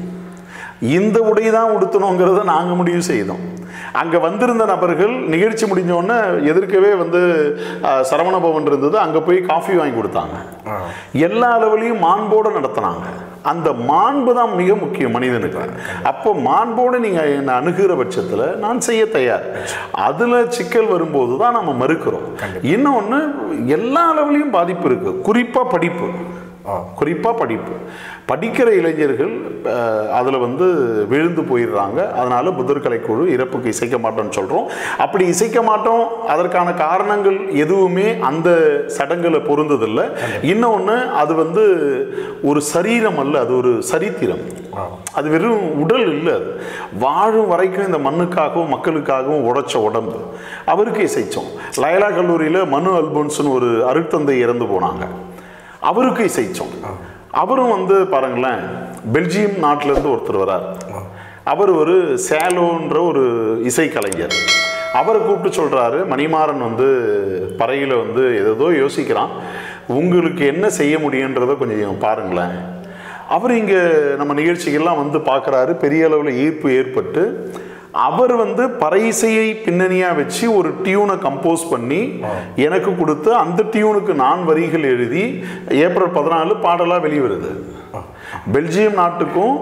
இந்த உடை தான் உடுத்தணுங்கிறத நாங்கள் முடிவு செய்தோம் அங்கே வந்திருந்த நபர்கள் நிகழ்ச்சி முடிஞ்ச உடனே எதிர்க்கவே வந்து அஹ், சரவண பவன் இருந்தது அங்கே போய் காஃபி வாங்கி கொடுத்தாங்க எல்லா அளவுலையும் மாண்போடு நடத்தினாங்க அந்த மாண்பு தான் மிக முக்கியம் மனிதனுக்கு அப்போ மாண்போடு நீங்கள் என்னை அணுகிற பட்சத்தில் நான் செய்ய தயார் அதில் சிக்கல் வரும்போது தான் நம்ம மறுக்கிறோம் இன்னொன்று எல்லா அளவுலையும் பாதிப்பு இருக்குது குறிப்பாக படிப்பு குறிப்பாக படிப்பு படிக்கிற இளைஞர்கள் அதில் வந்து விழுந்து போயிடுறாங்க அதனால புதர்கலை குழு இறப்புக்கு இசைக்க மாட்டோம்னு சொல்கிறோம் அப்படி இசைக்க மாட்டோம் அதற்கான காரணங்கள் எதுவுமே அந்த சடங்குல பொருந்ததில்லை இன்னொன்று அது வந்து ஒரு சரீரம் அல்ல அது ஒரு சரித்திரம் அது வெறும் உடல் இல்லை அது வாழும் வரைக்கும் இந்த மண்ணுக்காகவும் மக்களுக்காகவும் உடைச்ச உடம்பு அவருக்கு இசைச்சோம் லயலா கல்லூரியில் மனு அல்போன்ஸ்னு ஒரு அருட்தந்தை இறந்து போனாங்க அவருக்கு இசைச்சோம் அவரும் வந்து பாருங்களேன் பெல்ஜியம் நாட்டிலேருந்து ஒருத்தர் வரார் அவர் ஒரு சேலோன்ற ஒரு இசைக்கலைஞர் அவரை கூப்பிட்டு சொல்கிறாரு மணிமாறன் வந்து பறையில் வந்து ஏதோ யோசிக்கிறான் உங்களுக்கு என்ன செய்ய முடியுன்றதை கொஞ்சம் பாருங்களேன் அவர் இங்கே நம்ம நிகழ்ச்சிகள்லாம் வந்து பார்க்குறாரு பெரிய அளவில் ஈர்ப்பு ஏற்பட்டு அவர் வந்து பறையிசையை பின்னணியாக வச்சு ஒரு டியூனை கம்போஸ் பண்ணி எனக்கு கொடுத்து அந்த டியூனுக்கு நான் வரிகள் எழுதி ஏப்ரல் பதினாலு பாடலாக வெளிவருது பெல்ஜியம் நாட்டுக்கும்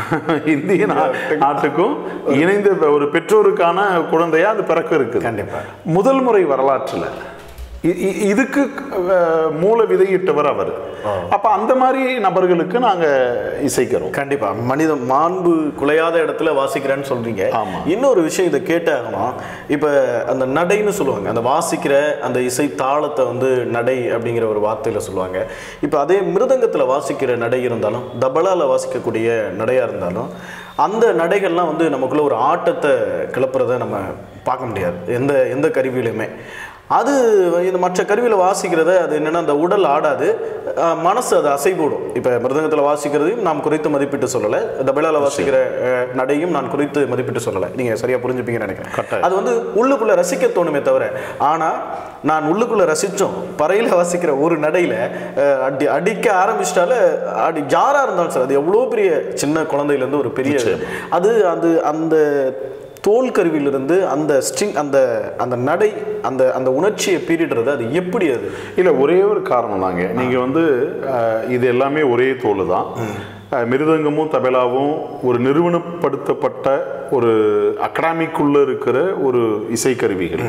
இந்திய நா- நாட்டுக்கும் இணைந்த ஒரு பெற்றோருக்கான குழந்தையா அது பிறக்க இருக்குது கண்டிப்பா. முதல் முறை வரலாற்றில் இ- இ- இதுக்கு அஹ், மூல விதையிட்டவர் அவர் அப்ப அந்த மாதிரி நபர்களுக்கு நாங்க இசைக்கிறோம் கண்டிப்பா மனித மாண்பு குலையாத இடத்துல வாசிக்கிறேன்னு சொல்றீங்க ஆமா. இன்னொரு விஷயம் இதை கேட்டாகணும் இப்ப அந்த நடைன்னு சொல்லுவாங்க அந்த வாசிக்கிற அந்த இசை தாளத்தை வந்து நடை அப்படிங்கிற ஒரு வார்த்தையில சொல்லுவாங்க இப்ப அதே மிருதங்கத்துல வாசிக்கிற நடை இருந்தாலும் தபலால வாசிக்கக்கூடிய நடையா இருந்தாலும் அந்த நடைகள்லாம் வந்து நமக்குள்ள ஒரு ஆட்டத்தை கிளப்புறத நம்ம பார்க்க முடியாது எந்த எந்த கருவியிலுமே அது இந்த மற்ற கருவியில் வாசிக்கிறத அது என்னன்னா அந்த உடல் ஆடாது அஹ், மனசு அது அசைபோடும் இப்போ மிருதங்கத்தில் வாசிக்கிறதையும் நாம் குறித்து மதிப்பிட்டு சொல்லலை தபலால வாசிக்கிற அஹ், நடையும் நான் குறித்து மதிப்பிட்டு சொல்லலை நீங்கள் சரியா புரிஞ்சுப்பீங்கன்னு நினைக்கிறேன் கட்டாயம். அது வந்து உள்ளுக்குள்ள ரசிக்க தோணுமே தவிர ஆனால் நான் உள்ளுக்குள்ள ரசித்தோம் பறையில் வாசிக்கிற ஒரு நடையில் அஹ், அடி அடிக்க ஆரம்பிச்சிட்டால அடி ஜாரா இருந்தாலும் சார் அது எவ்வளோ பெரிய சின்ன குழந்தையிலேருந்து ஒரு பெரிய அது அது அந்த தோல் கருவியிலிருந்து அந்த ஸ்ட்ரிங் அந்த அந்த நடை அந்த அந்த உணர்ச்சியை பீரிடுறது அது எப்படி அது இல்ல ஒரே ஒரு காரணம் தாங்க நீங்க வந்து அஹ், இது எல்லாமே ஒரே தோல் தான் அஹ், மிருதங்கமும் தபலாவும் ஒரு நிறுவனப்படுத்தப்பட்ட ஒரு அகாடமிக்குள்ள இருக்கிற ஒரு இசைக்கருவிகள்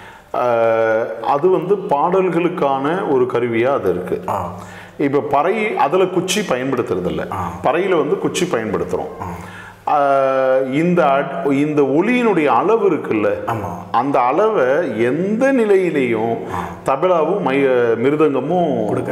அஹ், அது வந்து பாடல்களுக்கான ஒரு கருவியா அது இருக்கு இப்ப பறை அதுல குச்சி பயன்படுத்துறது இல்ல பறையில வந்து குச்சி பயன்படுத்துறோம் அஹ், இந்த அட்- இந்த ஒளியினுடைய அளவு இருக்குல்ல அந்த அளவை எந்த நிலையிலையும் தபலாவும் மை மிருதங்கமும்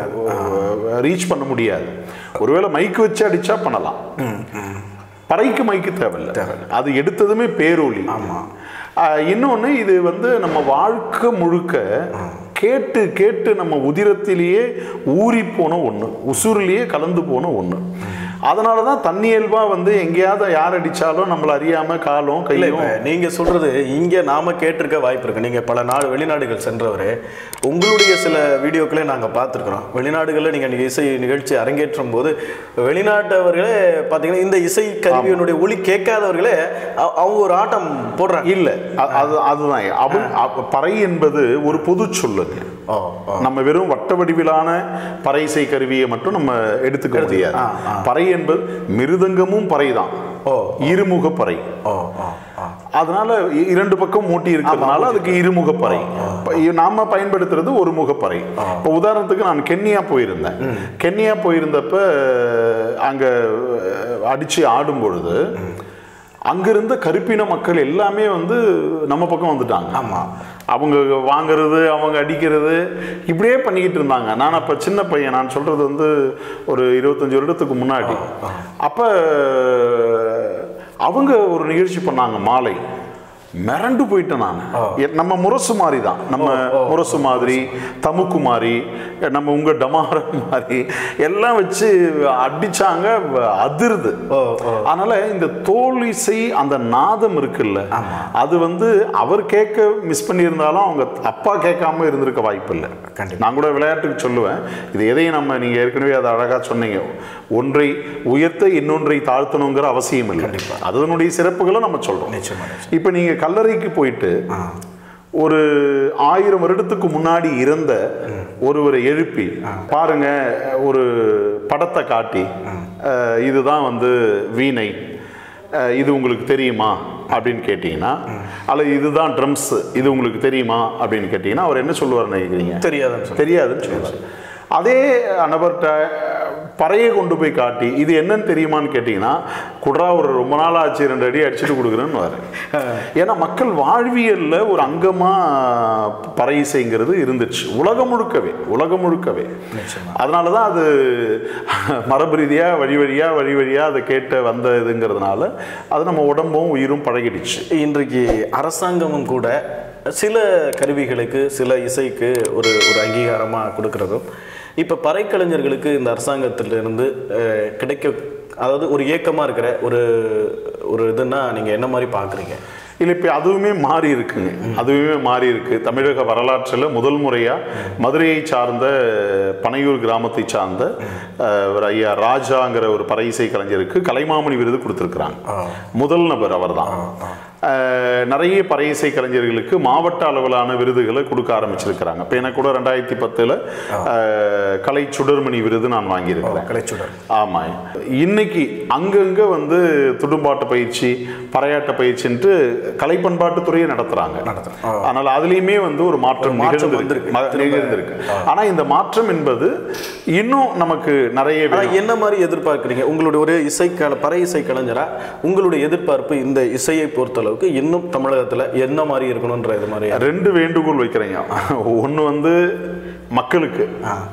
ரீச் பண்ண முடியாது ஒருவேளை மைக்கு வச்சு அடிச்சா பண்ணலாம் பறைக்கு மைக்கு தேவையில்லை அது எடுத்ததுமே பேரொலி இன்னொன்று இது வந்து நம்ம வாழ்க்கை முழுக்க கேட்டு கேட்டு நம்ம உதிரத்திலேயே ஊறி போன ஒன்று உசுரிலேயே கலந்து போன ஒன்று அதனால தான் தன்னியல்பா வந்து எங்கேயாவது யார் அடிச்சாலும் நம்மள அறியாம காலும் இல்ல கையும் இப்ப நீங்க சொல்றது இங்க நாம கேட்டிருக்க வாய்ப்பு இருக்கு நீங்க பல நாடு வெளிநாடுகள் சென்றவரே உங்களுடைய சில வீடியோக்களே நாங்க பார்த்துருக்குறோம் வெளிநாடுகளில் நீங்க நீங்க இசை நிகழ்ச்சி அரங்கேற்றும் போது வெளிநாட்டவர்களே பாத்தீங்கன்னா இந்த இசை கருவியினுடைய ஒளி கேட்காதவர்களே அ- அவங்க ஒரு ஆட்டம் போடுறாங்க இல்ல அ- அது அதுதான் அவன் அ- பறை என்பது ஒரு பொது சொல்லுங்க ஓ ஓ. நம்ம வெறும் வட்ட வடிவிலான பறைசை கருவியை மட்டும் நம்ம எடுத்துக்க முடியாது பறை என்பது மிருதங்கமும் பறைதான் ஓ. இருமுக பறை ஓ ஓ ஓ அதனால இ- இரண்டு பக்கம் மூட்டி இருக்கிறதுனால அதுக்கு இருமுக பறை இப்ப இ- நாம பயன்படுத்துறது ஒரு முகப்பறை இப்போ உதாரணத்துக்கு நான் கென்யா போயிருந்தேன் கென்யா போயிருந்தப்ப அங்க அஹ், அடிச்சு ஆடும் பொழுது அங்கிருந்த கருப்பின மக்கள் எல்லாமே வந்து நம்ம பக்கம் வந்துட்டாங்க ஆமா. அவங்க வாங்குறது அவங்க அடிக்கிறது இப்படியே பண்ணிக்கிட்டு இருந்தாங்க நான் அப்ப சின்ன பையன் நான் சொல்றது வந்து ஒரு இருபத்தஞ்சு வருடத்துக்கு முன்னாடி அப்ப அவங்க ஒரு நிகழ்ச்சி பண்ணாங்க மாலை மிரண்டு போயிட்டேன் நான் எ- நம்ம முரசு மாதிரி தான் நம்ம முரசு மாதிரி தமுக்கு மாதிரி நம்ம உங்க டமார மாதிரி எல்லாம் வச்சு அடிச்சாங்க வ- அதிருது அதனால இந்த தோல் இசை அந்த நாதம் இருக்குல்ல அது வந்து அவர் கேட்க மிஸ் பண்ணியிருந்தாலும் அவங்க அப்பா கேட்காம இருந்திருக்க வாய்ப்பு இல்லை கண்டிப்பா. நான் கூட விளையாட்டுக்கு சொல்லுவேன் இது எதையும் நம்ம நீங்க ஏற்கனவே அதை அழகா சொன்னீங்க ஒன்றை உயர்த்த இன்னொன்றை தாழ்த்தணுங்கிற அவசியம் இல்லை அதனுடைய சிறப்புகளை நம்ம சொல்றோம் நிச்சயமா இப்போ நீங்க கல்லறைக்கு போயிட்டு ஒரு ஆயிரம் வருடத்துக்கு முன்னாடி இருந்த ஒருவரை எழுப்பி பாருங்க ஒரு படத்தை காட்டி அஹ், இதுதான் வந்து வீணை அஹ், இது உங்களுக்கு தெரியுமா அப்படின்னு கேட்டிங்கன்னா அல்லது இதுதான் ட்ரம்ஸ் இது உங்களுக்கு தெரியுமா அப்படின்னு கேட்டிங்கன்னா அவர் என்ன சொல்லுவார் நினைக்கிறீங்க தெரியாதுன்னு சொல்லி தெரியாதுன்னு சொல்லுவார் அதே நபர்கிட்ட பறையை கொண்டு போய் காட்டி இது என்னன்னு தெரியுமான்னு கேட்டிங்கன்னா குட்ரா ஒரு ரொம்ப நாள் ஆச்சு ரெண்டு அடி அடிச்சுட்டு கொடுக்குறேன்னு வர ஏன்னா மக்கள் வாழ்வியல்ல ஒரு அங்கமா பறை இசைங்கிறது இருந்துச்சு உலகம் முழுக்கவே உலகம் முழுக்கவே அதனால தான் அது மரபு ரீதியா வழி வழியா வழி வழியா அதை கேட்ட வந்த இதுங்கிறதுனால அது நம்ம உடம்பும் உயிரும் பழகிடுச்சு இன்றைக்கு அரசாங்கமும் கூட சில கருவிகளுக்கு சில இசைக்கு ஒரு ஒரு அங்கீகாரமாக கொடுக்கறதும் இப்போ பறைக்கலைஞர்களுக்கு இந்த அரசாங்கத்திலிருந்து அஹ், கிடைக்க அதாவது ஒரு ஏக்கமாக இருக்கிற ஒரு ஒரு இதுன்னா நீங்கள் என்ன மாதிரி பார்க்குறீங்க இல்லை இப்போ அதுவுமே மாறி இருக்குங்க அதுவுமே மாறி இருக்கு தமிழக வரலாற்றில் முதல் முறையா மதுரையை சார்ந்த பனையூர் கிராமத்தை சார்ந்த அஹ், ஒரு ஐயா ராஜாங்கிற ஒரு பறை இசை கலைஞருக்கு கலைமாமணி விருது கொடுத்துருக்குறாங்க முதல் நபர் அவர்தான் அஹ், நிறைய பறை இசை கலைஞர்களுக்கு மாவட்ட அளவிலான விருதுகளை கொடுக்க ஆரம்பிச்சிருக்கிறாங்க இப்போ எனக்கு கூட ரெண்டாயிரத்தி பத்தில் கலை சுடர்மணி விருது நான் வாங்கியிருக்கிறேன் கலைச்சுடர் ஆமா இன்னைக்கு அங்கங்க வந்து துடும்பாட்ட பயிற்சி பறையாட்ட பயிற்சின்ட்டு கலை பண்பாட்டுத்துறையை நடத்துறாங்க நடத்துறாங்க. ஆனால் அதுலயுமே வந்து ஒரு மாற்றம் மாற்றம் நிகழ்ந்திருக்கு. வந்திருக்கு. ம- நிகழ்ந்திருக்கு ஆனா இந்த மாற்றம் என்பது இன்னும் நமக்கு நிறைய ஆனா வேணும். என்ன மாதிரி எதிர்பார்க்குறீங்க உங்களுடைய ஒரு இசைக்கல பறை இசை கலைஞரா உங்களுடைய எதிர்பார்ப்பு இந்த இசையை பொறுத்தளவுக்கு இன்னும் தமிழகத்துல என்ன மாதிரி இருக்கணுன்ற இது மாதிரி ரெண்டு வேண்டுகோள் வைக்கிறேங்க ஒன்று வந்து மக்களுக்கு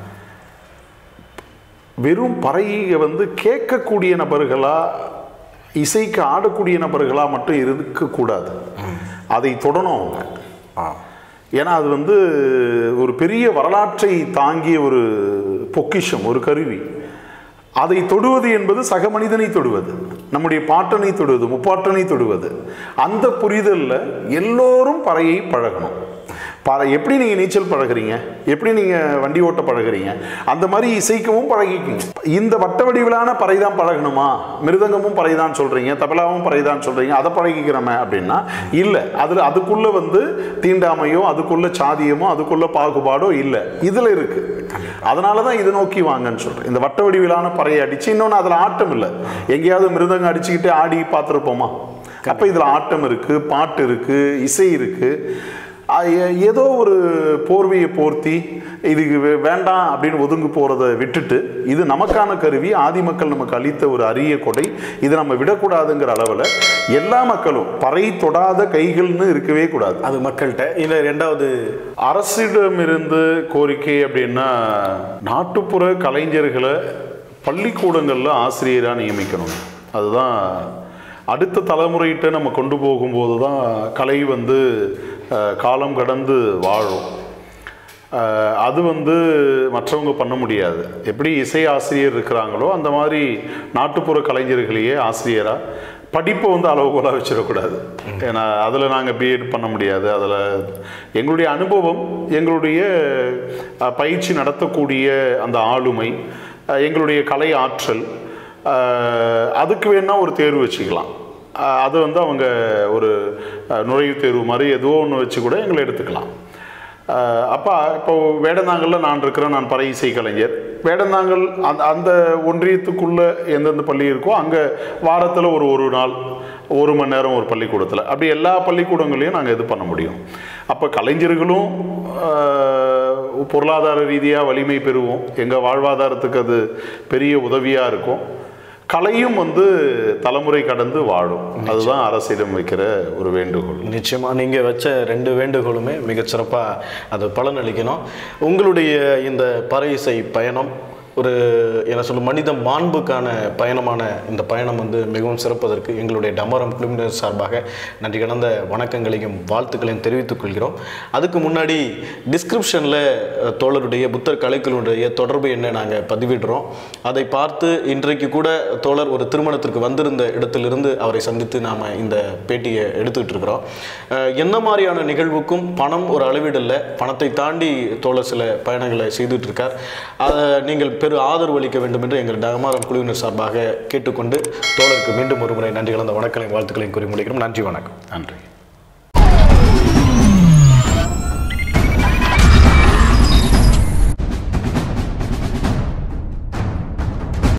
வெறும் பறையை வந்து கேட்கக்கூடிய நபர்களா இசைக்கு ஆடக்கூடிய நபர்களா மட்டும் இருக்கக்கூடாது அதை தொடணும் அவங்க ஏன்னா அது வந்து ஒரு பெரிய வரலாற்றை தாங்கிய ஒரு பொக்கிஷம் ஒரு கருவி அதை தொடுவது என்பது சக மனிதனை தொடுவது நம்முடைய பாட்டனை தொடுவது முப்பாட்டனை தொடுவது அந்த புரிதல்ல எல்லோரும் பறையை பழகணும் பறை எப்படி நீங்கள் நீச்சல் பழகுறீங்க எப்படி நீங்கள் வண்டி ஓட்ட பழகுறீங்க அந்த மாதிரி இசைக்கவும் பழகிக்குங்க இந்த வட்ட வடிவிலான பறை தான் பழகணுமா மிருதங்கமும் பறை தான் சொல்கிறீங்க தபலாவும் பறை தான் சொல்கிறீங்க அதை பழகிக்கிறோமே அப்படின்னா இல்லை அதில் அதுக்குள்ளே வந்து தீண்டாமையோ அதுக்குள்ள சாதியமோ அதுக்குள்ள பாகுபாடோ இல்லை இதில் இருக்குது அதனால தான் இது நோக்கி வாங்கன்னு சொல்கிறேன் இந்த வட்ட வடிவிலான பறையை அடித்து இன்னொன்று அதில் ஆட்டம் இல்லை எங்கேயாவது மிருதங்கம் அடிச்சுக்கிட்டு ஆடி பார்த்துருப்போமா அப்போ இதில் ஆட்டம் இருக்குது பாட்டு இருக்குது இசை இருக்குது அ- எ- ஏதோ ஒரு போர்வையை போர்த்தி இதுக்கு வே- வேண்டாம் அப்படின்னு ஒதுங்கு போகிறத விட்டுட்டு இது நமக்கான கருவி ஆதி மக்கள் நமக்கு அளித்த ஒரு அரிய கொடை இதை நம்ம விடக்கூடாதுங்கிற அளவில் எல்லா மக்களும் பறை தொடாத கைகள்னு இருக்கவே கூடாது அது மக்கள்கிட்ட இல்லை ரெண்டாவது அரசிடமிருந்து கோரிக்கை அப்படின்னா நாட்டுப்புற கலைஞர்களை பள்ளிக்கூடங்களில் ஆசிரியராக நியமிக்கணும் அதுதான் அடுத்த தலைமுறைகிட்ட நம்ம கொண்டு போகும்போது தான் கலை வந்து அஹ், காலம் கடந்து வாழும் அஹ், அது வந்து மற்றவங்க பண்ண முடியாது எப்படி இசை ஆசிரியர் இருக்கிறாங்களோ அந்த மாதிரி நாட்டுப்புற கலைஞர்களையே ஆசிரியராக படிப்பை வந்து அளவுகோலாக வச்சிடக்கூடாது ஏன்னா அதில் நாங்கள் பிஎட் பண்ண முடியாது அதில் எங்களுடைய அனுபவம் எங்களுடைய அஹ், பயிற்சி நடத்தக்கூடிய அந்த ஆளுமை அஹ், எங்களுடைய கலை ஆற்றல் அஹ், அதுக்கு வேணா ஒரு தேர்வு வச்சுக்கலாம் அஹ், அது வந்து அவங்க ஒரு அஹ், நுழைவுத் தேர்வு மாதிரி ஏதோ ஒன்று வச்சு கூட எங்களை எடுத்துக்கலாம் அஹ், அப்போ இப்போ வேடந்தாங்கல்ல நான் இருக்கிறேன் நான் பறை இசை கலைஞர் வேடந்தாங்கல் அந்த அந்த ஒன்றியத்துக்குள்ளே எந்தெந்த பள்ளி இருக்கோ அங்கே வாரத்தில் ஒரு ஒரு நாள் ஒரு மணி நேரம் ஒரு பள்ளிக்கூடத்தில் அப்படி எல்லா பள்ளிக்கூடங்களையும் நாங்கள் இது பண்ண முடியும் அப்போ கலைஞர்களும் அஹ், பொருளாதார ரீதியாக வலிமை பெறுவோம் எங்கள் வாழ்வாதாரத்துக்கு அது பெரிய உதவியாக இருக்கும் கலையும் வந்து தலைமுறை கடந்து வாழும் அதுதான் அரசிடம் வைக்கிற ஒரு வேண்டுகோள் நிச்சயமா நீங்க வச்ச ரெண்டு வேண்டுகோளுமே மிகச்சிறப்பா அது பலனளிக்கணும் உங்களுடைய இந்த பறை இசை பயணம் ஒரு என்ன சொல்லும் மனித மாண்புக்கான பயணமான இந்த பயணம் வந்து மிகவும் சிறப்பதற்கு எங்களுடைய டமரம் குழுவினர் சார்பாக நன்றி கடந்த வணக்கங்களையும் வாழ்த்துக்களையும் தெரிவித்துக் கொள்கிறோம் அதுக்கு முன்னாடி டிஸ்கிரிப்ஷனில் தோழருடைய புத்தர் கலைக்குழுடைய தொடர்பு என்ன நாங்கள் பதிவிடுறோம் அதை பார்த்து இன்றைக்கு கூட தோழர் ஒரு திருமணத்திற்கு வந்திருந்த இடத்திலிருந்து அவரை சந்தித்து நாம் இந்த பேட்டியை எடுத்துக்கிட்டு இருக்கிறோம் அஹ் என்ன மாதிரியான நிகழ்வுக்கும் பணம் ஒரு அளவீடில்லை பணத்தை தாண்டி தோழர் சில பயணங்களை செய்துட்டு இருக்கார் அதை நீங்கள் பெரு ஆதரவு அளிக்க வேண்டும் என்று எங்கள் டகமாரம் குழுவினர் சார்பாக கேட்டுக்கொண்டு தோழருக்கு மீண்டும் ஒரு முறை நன்றி கலந்த வணக்கங்களையும் வாழ்த்துக்களையும் கூறி முடிக்கிறோம் நன்றி வணக்கம் நன்றி